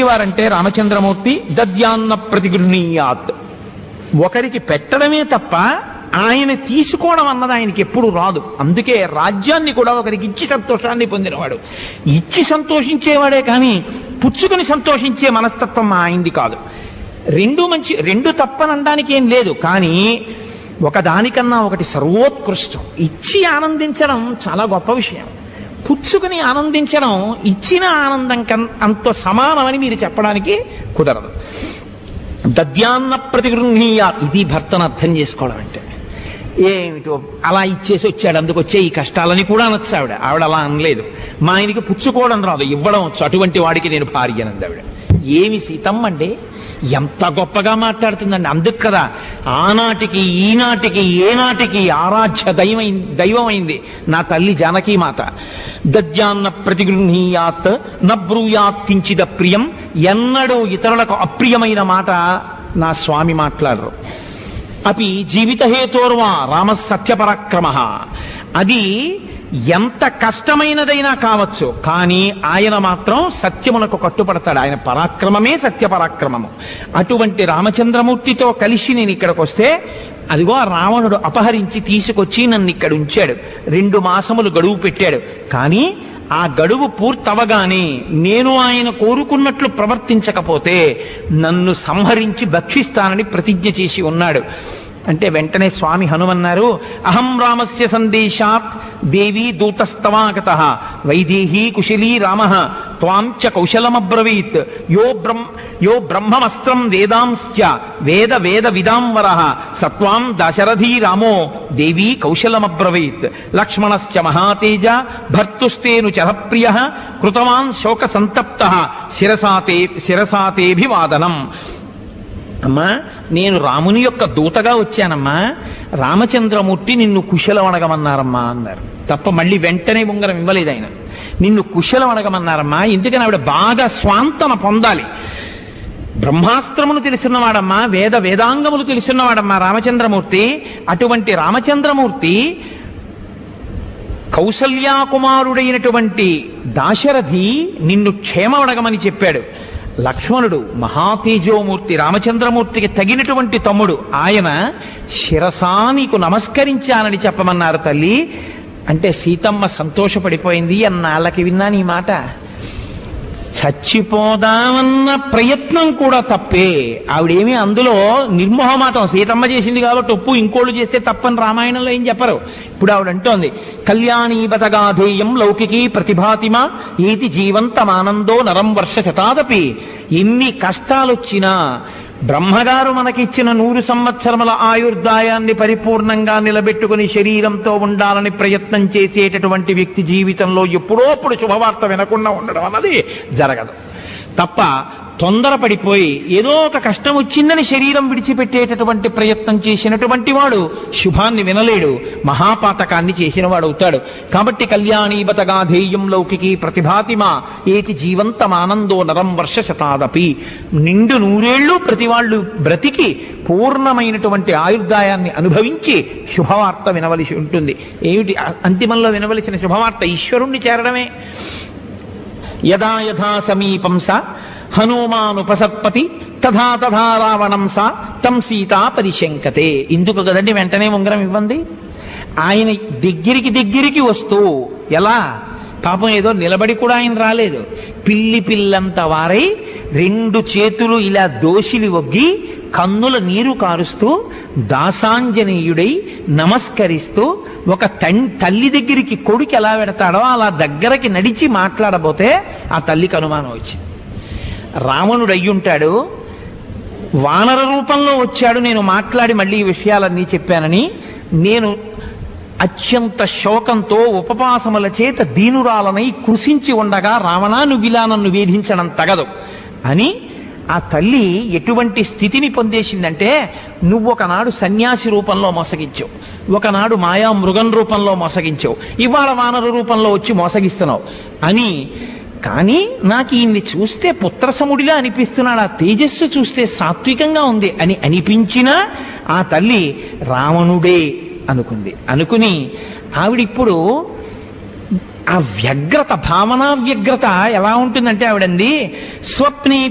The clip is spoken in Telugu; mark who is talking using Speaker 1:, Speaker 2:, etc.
Speaker 1: ఎటువంటివారంటే రామచంద్రమూర్తి దద్యాన్న ప్రతిగృహణీయాత్ ఒకరికి పెట్టడమే తప్ప ఆయన తీసుకోవడం అన్నది ఆయనకి ఎప్పుడు రాదు అందుకే రాజ్యాన్ని కూడా ఒకరికి ఇచ్చి సంతోషాన్ని పొందినవాడు ఇచ్చి సంతోషించేవాడే కానీ పుచ్చుకొని సంతోషించే మనస్తత్వం ఆయనది కాదు రెండు మంచి రెండు తప్పనడానికి ఏం లేదు కానీ ఒకదానికన్నా ఒకటి సర్వోత్కృష్టం ఇచ్చి ఆనందించడం చాలా గొప్ప విషయం పుచ్చుకుని ఆనందించడం ఇచ్చిన ఆనందం కన్ అంత సమానమని మీరు చెప్పడానికి కుదరదు దద్యాన్న ప్రతిగృహీయ ఇది భర్తను అర్థం చేసుకోవడం అంటే ఏమిటో అలా ఇచ్చేసి వచ్చాడు అందుకు వచ్చే ఈ కష్టాలని కూడా అనొచ్చు ఆవిడ ఆవిడ అలా అనలేదు మా ఆయనకి పుచ్చుకోవడం రాదు ఇవ్వడం వచ్చు అటువంటి వాడికి నేను భార్య అనంది ఆవిడ ఏమి సీతమ్మ అండి ఎంత గొప్పగా మాట్లాడుతుందండి అందుకు కదా ఆనాటికి ఈనాటికి ఏనాటికి ఆరాధ్య దైవం దైవమైంది నా తల్లి జానకీ మాత దద్యాన్న ప్రతిగృహీయాత్ నబ్రూయాత్ కించిద ప్రియం ఎన్నడూ ఇతరులకు అప్రియమైన మాట నా స్వామి మాట్లాడరు అపి జీవితహేతోర్వా రామ సత్యపరాక్రమ అది ఎంత కష్టమైనదైనా కావచ్చు కానీ ఆయన మాత్రం సత్యమునకు కట్టుపడతాడు ఆయన పరాక్రమమే సత్యపరాక్రమము అటువంటి రామచంద్రమూర్తితో కలిసి నేను ఇక్కడికి వస్తే అదిగో ఆ రావణుడు అపహరించి తీసుకొచ్చి నన్ను ఇక్కడ ఉంచాడు రెండు మాసములు గడువు పెట్టాడు కానీ ఆ గడువు పూర్తవగానే నేను ఆయన కోరుకున్నట్లు ప్రవర్తించకపోతే నన్ను సంహరించి భక్షిస్తానని ప్రతిజ్ఞ చేసి ఉన్నాడు అంటే వెంటనే స్వామి హనుమన్నారు అహం రామస్య సందేశాత్ దేవీ దూతస్తవాగత వైదేహీ కుశలీ రామ త్వాం చ కౌశలమబ్రవీత్ యో బ్రహ్మ యో బ్రహ్మమస్త్రం వేదాంశ్చ వేద వేద విదాంవర సత్వాం దశరథీ రామో దేవీ కౌశలమబ్రవీత్ లక్ష్మణశ్చ మహాతేజ భర్తుస్తేను చరప్రియ కృతవాన్ శోక సంతప్త శిరసాతే శిరసాతేభివాదనం అమ్మా నేను రాముని యొక్క దూతగా వచ్చానమ్మా రామచంద్రమూర్తి నిన్ను కుశలం అడగమన్నారమ్మా అన్నారు తప్ప మళ్ళీ వెంటనే ఉంగరం ఇవ్వలేదు ఆయన నిన్ను కుశలం అడగమన్నారమ్మా ఎందుకని ఆవిడ బాగా స్వాంతన పొందాలి బ్రహ్మాస్త్రమును తెలిసినవాడమ్మా వేద వేదాంగములు తెలిసినవాడమ్మా రామచంద్రమూర్తి అటువంటి రామచంద్రమూర్తి కౌసల్యాకుమారుడైనటువంటి దాశరథి నిన్ను క్షేమమడగమని చెప్పాడు లక్ష్మణుడు మహాతేజోమూర్తి రామచంద్రమూర్తికి తగినటువంటి తమ్ముడు ఆయన శిరసా నీకు నమస్కరించానని చెప్పమన్నారు తల్లి అంటే సీతమ్మ సంతోషపడిపోయింది అన్నాళ్ళకి విన్నాను ఈ మాట చచ్చిపోదామన్న ప్రయత్నం కూడా తప్పే ఆవిడేమీ అందులో నిర్మోహమాటం సీతమ్మ చేసింది కాబట్టి ఉప్పు ఇంకోళ్ళు చేస్తే తప్పని రామాయణంలో ఏం చెప్పరు ఇప్పుడు ఆవిడ అంటోంది కళ్యాణీ బతగాధేయం లౌకికీ ప్రతిభాతిమ ఏతి జీవంతమానందో నరం వర్ష శతాదపి ఎన్ని కష్టాలొచ్చినా బ్రహ్మగారు మనకిచ్చిన నూరు సంవత్సరముల ఆయుర్దాయాన్ని పరిపూర్ణంగా నిలబెట్టుకుని శరీరంతో ఉండాలని ప్రయత్నం చేసేటటువంటి వ్యక్తి జీవితంలో ఎప్పుడో అప్పుడు శుభవార్త వినకుండా ఉండడం అన్నది జరగదు తప్ప తొందరపడిపోయి ఏదో ఒక కష్టం వచ్చిందని శరీరం విడిచిపెట్టేటటువంటి ప్రయత్నం చేసినటువంటి వాడు శుభాన్ని వినలేడు మహాపాతకాన్ని చేసిన వాడు అవుతాడు కాబట్టి కళ్యాణీబతగాధేయం లౌకికి ప్రతిభాతిమా ఏతి జీవంతమానందో నరం వర్ష శతాదపి నిండు నూరేళ్లు ప్రతి వాళ్ళు బ్రతికి పూర్ణమైనటువంటి ఆయుర్దాయాన్ని అనుభవించి శుభవార్త వినవలసి ఉంటుంది ఏమిటి అంతిమంలో వినవలసిన శుభవార్త ఈశ్వరుణ్ణి చేరడమే యదా యథా సమీపం స హనుమానుపసత్పతి తథా తథా రావణం స తం సీతా పరిశంకతే ఇందుకు కదండి వెంటనే ఉంగరం ఇవ్వండి ఆయన దగ్గరికి దగ్గరికి వస్తూ ఎలా పాపం ఏదో నిలబడి కూడా ఆయన రాలేదు పిల్లి పిల్లంత వారై రెండు చేతులు ఇలా దోషిలి ఒగ్గి కన్నుల నీరు కారుస్తూ దాసాంజనేయుడై నమస్కరిస్తూ ఒక తన్ తల్లి దగ్గరికి కొడుకు ఎలా పెడతాడో అలా దగ్గరకి నడిచి మాట్లాడబోతే ఆ తల్లికి అనుమానం వచ్చింది రావణుడు అయ్యుంటాడు వానర రూపంలో వచ్చాడు నేను మాట్లాడి మళ్ళీ ఈ విషయాలన్నీ చెప్పానని నేను అత్యంత శోకంతో ఉపపాసముల చేత దీనురాలనై కృషించి ఉండగా రావణా నువ్వు ఇలా నన్ను వేధించడం తగదు అని ఆ తల్లి ఎటువంటి స్థితిని పొందేసిందంటే నువ్వు ఒకనాడు సన్యాసి రూపంలో మోసగించావు ఒకనాడు మాయా మృగం రూపంలో మోసగించావు ఇవాళ వానర రూపంలో వచ్చి మోసగిస్తున్నావు అని కానీ నాకు ఈయన్ని చూస్తే పుత్రసముడిలా అనిపిస్తున్నాడు ఆ తేజస్సు చూస్తే సాత్వికంగా ఉంది అని అనిపించినా ఆ తల్లి రావణుడే అనుకుంది అనుకుని ఆవిడిప్పుడు ఆ వ్యగ్రత భావనా వ్యగ్రత ఎలా ఉంటుందంటే ఆవిడంది స్వప్నే